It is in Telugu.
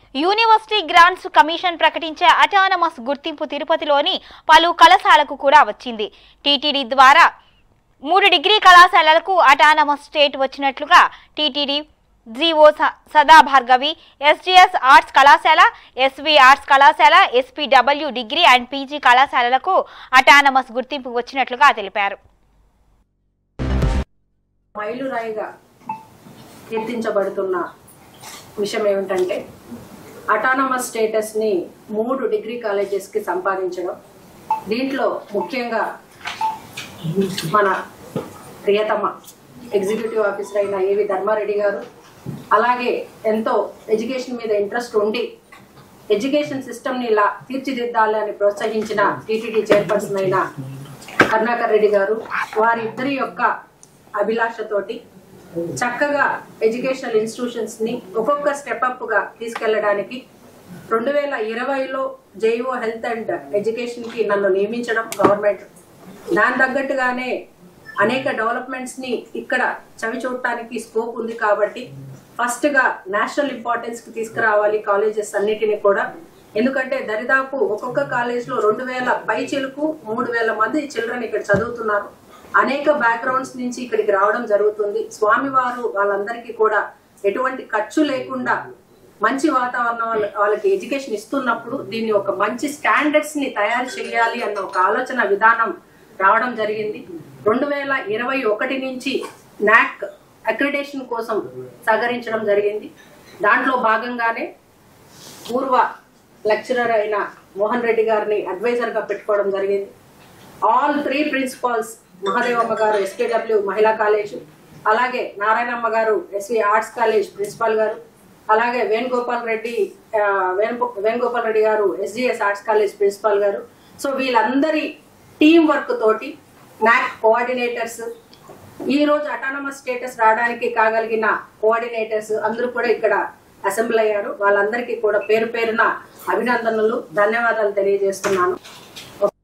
యూనివర్సిటీ గ్రాంట్స్ కమిషన్ ప్రకటించే అటానమస్ గుర్తింపు తిరుపతిలోని పలు కళాశాలకు కూడా వచ్చింది టీటీడీ ద్వారా మూడు డిగ్రీ కళాశాలలకు అటానమస్ స్టేట్ వచ్చినట్లుగా టీటీడీ జీఓ స- సదా భార్గవి ఎస్జిఎస్ ఆర్ట్స్ కళాశాల ఎస్వి ఆర్ట్స్ కళాశాల ఎస్పీడబ్ల్యూ డిగ్రీ అండ్ పీజీ కళాశాలలకు అటానమస్ గుర్తింపు వచ్చినట్లుగా తెలిపారు మైలురాయిగా కీర్తించబడుతున్న విషయం ఏమిటంటే అటానమస్ స్టేటస్ని మూడు డిగ్రీ కాలేజెస్కి సంపాదించడం దీంట్లో ముఖ్యంగా మన ప్రియతమ ఎగ్జిక్యూటివ్ ఆఫీసర్ అయిన ఏవి ధర్మారెడ్డి గారు అలాగే ఎంతో ఎడ్యుకేషన్ మీద ఇంట్రెస్ట్ ఉండి ఎడ్యుకేషన్ సిస్టమ్ని ఇలా తీర్చిదిద్దాలి అని ప్రోత్సహించిన టీటీడీ చైర్పర్సన్ అయిన కరుణాకర్ రెడ్డి గారు వారిద్దరి యొక్క అభిలాషతోటి చక్కగా ఎడ్యుకేషనల్ ఇన్స్టిట్యూషన్స్ ని ఒక్కొక్క స్టెప్ అప్ గా తీసుకెళ్లడానికి రెండు వేల ఇరవైలో జైఓ హెల్త్ అండ్ ఎడ్యుకేషన్ కి నన్ను నియమించడం గవర్నమెంట్ దాని తగ్గట్టుగానే అనేక డెవలప్మెంట్స్ ని ఇక్కడ చవి చూడటానికి స్కోప్ ఉంది కాబట్టి ఫస్ట్ గా నేషనల్ ఇంపార్టెన్స్ కి తీసుకురావాలి కాలేజెస్ అన్నిటిని కూడా ఎందుకంటే దరిదాపు ఒక్కొక్క కాలేజ్ లో రెండు వేల పైచిలకు మూడు వేల మంది చిల్డ్రన్ ఇక్కడ చదువుతున్నారు అనేక బ్యాక్గ్రౌండ్స్ నుంచి ఇక్కడికి రావడం జరుగుతుంది స్వామివారు వాళ్ళందరికీ కూడా ఎటువంటి ఖర్చు లేకుండా మంచి వాతావరణం వాళ్ళ- వాళ్ళకి ఎడ్యుకేషన్ ఇస్తున్నప్పుడు దీన్ని ఒక మంచి స్టాండర్డ్స్ ని తయారు చేయాలి అన్న ఒక ఆలోచన విధానం రావడం జరిగింది రెండు వేల ఇరవై ఒకటి నుంచి నాక్ అక్రిడేషన్ కోసం సహకరించడం జరిగింది దాంట్లో భాగంగానే పూర్వ లెక్చరర్ అయిన మోహన్ రెడ్డి గారిని అడ్వైజర్ గా పెట్టుకోవడం జరిగింది ఆల్ త్రీ ప్రిన్సిపాల్స్ మహాదేవమ్మ గారు ఎస్కేడబ్ల్యూ మహిళా కాలేజ్ అలాగే నారాయణమ్మ గారు ఎస్వి ఆర్ట్స్ కాలేజ్ ప్రిన్సిపాల్ గారు అలాగే వేణుగోపాల్ రెడ్డి ఆ, Venu- Venugopal Reddy garu SGS arts college principal garu so వీళ్ళందరి టీం వర్క్ తోటి నాక్ కోఆర్డినేటర్స్ ఈ రోజు అటానమస్ స్టేటస్ రావడానికి కాగలిగిన కోఆర్డినేటర్స్ అందరూ కూడా ఇక్కడ అసెంబ్లీ అయ్యారు వాళ్ళందరికీ కూడా పేరు పేరున అభినందనలు ధన్యవాదాలు తెలియజేస్తున్నాను